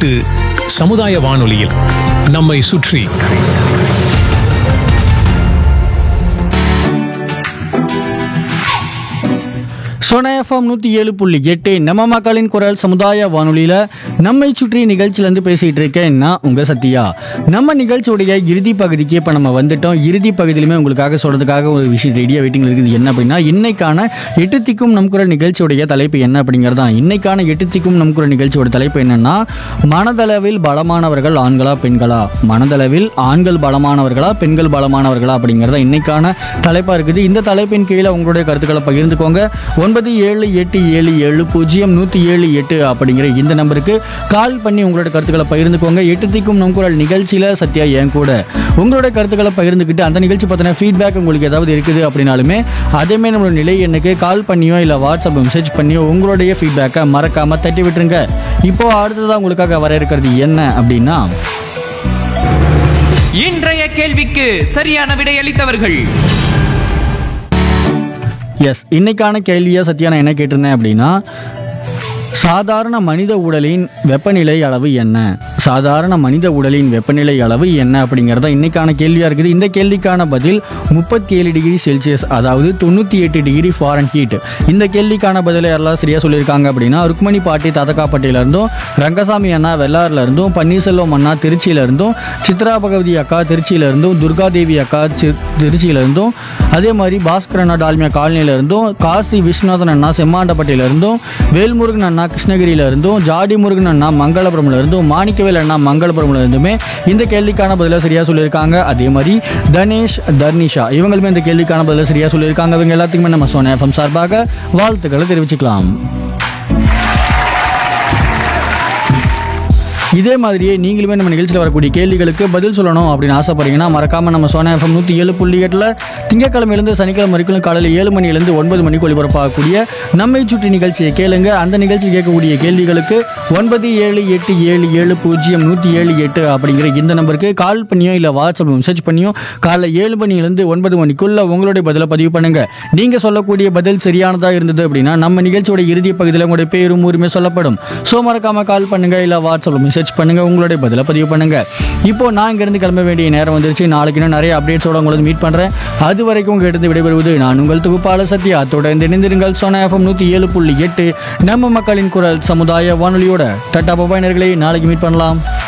எட்டு சமுதாய வானொலியில் நம்மை சுற்றி சோனா எஃப்எம் நூற்றி ஏழு புள்ளி எட்டு நம்ம மக்களின் குரல் சமுதாய வானொலியில் நம்மை சுற்றி நிகழ்ச்சியிலேருந்து பேசிகிட்டு இருக்கேன் நான் உங்கள் சத்யா நம்ம நிகழ்ச்சியுடைய இறுதி பகுதிக்கு இப்போ நம்ம வந்துட்டோம் இறுதி பகுதியிலுமே உங்களுக்காக சொல்கிறதுக்காக ஒரு விஷயம் ரெடியாக வெயிட்டிங் இருக்குது என்ன அப்படின்னா இன்னைக்கான எட்டு திக்கும் நம் குரல் நிகழ்ச்சியுடைய தலைப்பு என்ன அப்படிங்கிறது தான் இன்னைக்கான எட்டு திக்கும் நம் குரல் நிகழ்ச்சியோட தலைப்பு என்னன்னா மனதளவில் பலமானவர்கள் ஆண்களா பெண்களா மனதளவில் ஆண்கள் பலமானவர்களா பெண்கள் பலமானவர்களா அப்படிங்கிறத இன்னைக்கான தலைப்பாக இருக்குது இந்த தலைப்பின் கீழே உங்களுடைய கருத்துக்களை பகிர்ந்துக்கோங்க ஒன்பது ஏழு எட்டு ஏழு ஏழு பூஜ்ஜியம் நூற்றி ஏழு எட்டு அப்படிங்கிற இந்த நம்பருக்கு கால் பண்ணி உங்களோட கருத்துக்களை பகிர்ந்துக்கோங்க எட்டு திக்கும் நம் குரல் நிகழ்ச்சியில் சத்யா என் கூட உங்களோட கருத்துக்களை பகிர்ந்துக்கிட்டு அந்த நிகழ்ச்சி பற்றின ஃபீட்பேக் உங்களுக்கு ஏதாவது இருக்குது அப்படின்னாலுமே அதேமே நம்மளோட நிலை எண்ணுக்கு கால் பண்ணியோ இல்லை வாட்ஸ்அப் மெசேஜ் பண்ணியோ உங்களுடைய ஃபீட்பேக்கை மறக்காமல் தட்டி விட்டுருங்க இப்போ அடுத்ததாக உங்களுக்காக வர இருக்கிறது என்ன அப்படின்னா இன்றைய கேள்விக்கு சரியான விடையளித்தவர்கள் எஸ் இன்னைக்கான கேள்வியை சத்யா நான் என்ன கேட்டிருந்தேன் அப்படின்னா சாதாரண மனித உடலின் வெப்பநிலை அளவு என்ன சாதாரண மனித உடலின் வெப்பநிலை அளவு என்ன அப்படிங்கிறத இன்னைக்கான கேள்வியாக இருக்குது இந்த கேள்விக்கான பதில் முப்பத்தி ஏழு டிகிரி செல்சியஸ் அதாவது தொண்ணூற்றி எட்டு டிகிரி ஃபாரன் ஹீட் இந்த கேள்விக்கான பதிலை யாரெல்லாம் சரியாக சொல்லியிருக்காங்க அப்படின்னா ருக்மணி பாட்டி தாத்தக்காப்பட்டியிலேருந்தும் ரங்கசாமி அண்ணா வெள்ளாறுல இருந்தும் பன்னீர்செல்வம் அண்ணா திருச்சியில இருந்தும் சித்ரா பகவதி அக்கா திருச்சியில இருந்தும் துர்காதேவி அக்கா சி- திருச்சியில இருந்தும் அதே மாதிரி பாஸ்கர் அண்ணா டால்மியா காலனியில இருந்தும் காசி விஸ்வநாதன் அண்ணா செம்மாண்டப்பட்டியில இருந்தும் வேல்முருகன் அண்ணா கிருஷ்ணகிரியில இருந்தும் ஜாடி முருகன் அண்ணா மங்களபுரம்ல இருந்தும் மாணிக்கவேல் அண்ணா மங்களபுரம்ல இருந்துமே இந்த கேள்விக்கான பதிலை சரியா சொல்லியிருக்காங்க அதே மாதிரி தனேஷ் தர்னிஷா இவங்களுமே இந்த கேள்விக்கான பதிலை சரியா சொல்லியிருக்காங்க இவங்க எல்லாத்துக்குமே நம்ம சோனா எஃப்எம் சார்பாக வாழ்த்துக்களை தெரிவிச்சுக்கலாம் இதே மாதிரியே நீங்களுமே நம்ம நிகழ்ச்சியில் வரக்கூடிய கேள்விகளுக்கு பதில் சொல்லணும் அப்படின்னு ஆசைப்படுறீங்கன்னா மறக்காம நம்ம சோனா எஃப்எம் நூற்றி ஏழு புள்ளி எட்டில் திங்கக்கிழமையிலேருந்து சனிக்கிழமை வரைக்கும் காலையில் ஏழு மணிலேருந்து ஒன்பது மணிக்கு ஒளிபரப்பாகக்கூடிய நம்மை சுற்றி நிகழ்ச்சியை கேளுங்க அந்த நிகழ்ச்சி கேட்கக்கூடிய கேள்விகளுக்கு ஒன்பது ஏழு எட்டு ஏழு ஏழு பூஜ்ஜியம் நூற்றி ஏழு எட்டு அப்படிங்கிற இந்த நம்பருக்கு கால் பண்ணியோ இல்லை வாட்ஸ்அப் மெசேஜ் பண்ணியோ காலைல ஏழு மணிலேருந்து ஒன்பது மணிக்குள்ள உங்களுடைய பதிலை பதிவு பண்ணுங்க நீங்க சொல்லக்கூடிய பதில் சரியானதா இருந்தது அப்படின்னா நம்ம நிகழ்ச்சியோட இறுதி பகுதியில் உங்களுடைய பேரும் ஊருமே சொல்லப்படும் ஸோ மறக்காம கால் பண்ணுங்க இல்லை வாட்ஸ்அப்ல மெசேஜ் பண்ணுங்க உங்களுடைய பதிலை பதிவு பண்ணுங்க இப்போ நான் இங்கிருந்து கிளம்ப வேண்டிய நேரம் வந்துருச்சு நாளைக்கு இன்னும் நிறைய அப்டேட்ஸோட உங்களை மீட் பண்றேன் அது வரைக்கும் உங்ககிட்ட விடைபெறுவது நான் உங்கள் தொகுப்பாளர் சத்யா தொடர்ந்து இணைந்திருங்கள் சோனா எஃப்எம் நூற்றி ஏழு புள்ளி எட்டு நம்ம மக்களின் குரல் சமுதாய வானொலியோட டட்டா பபாய் நேயர்களே நாளைக்கு மீட் பண்ணலாம்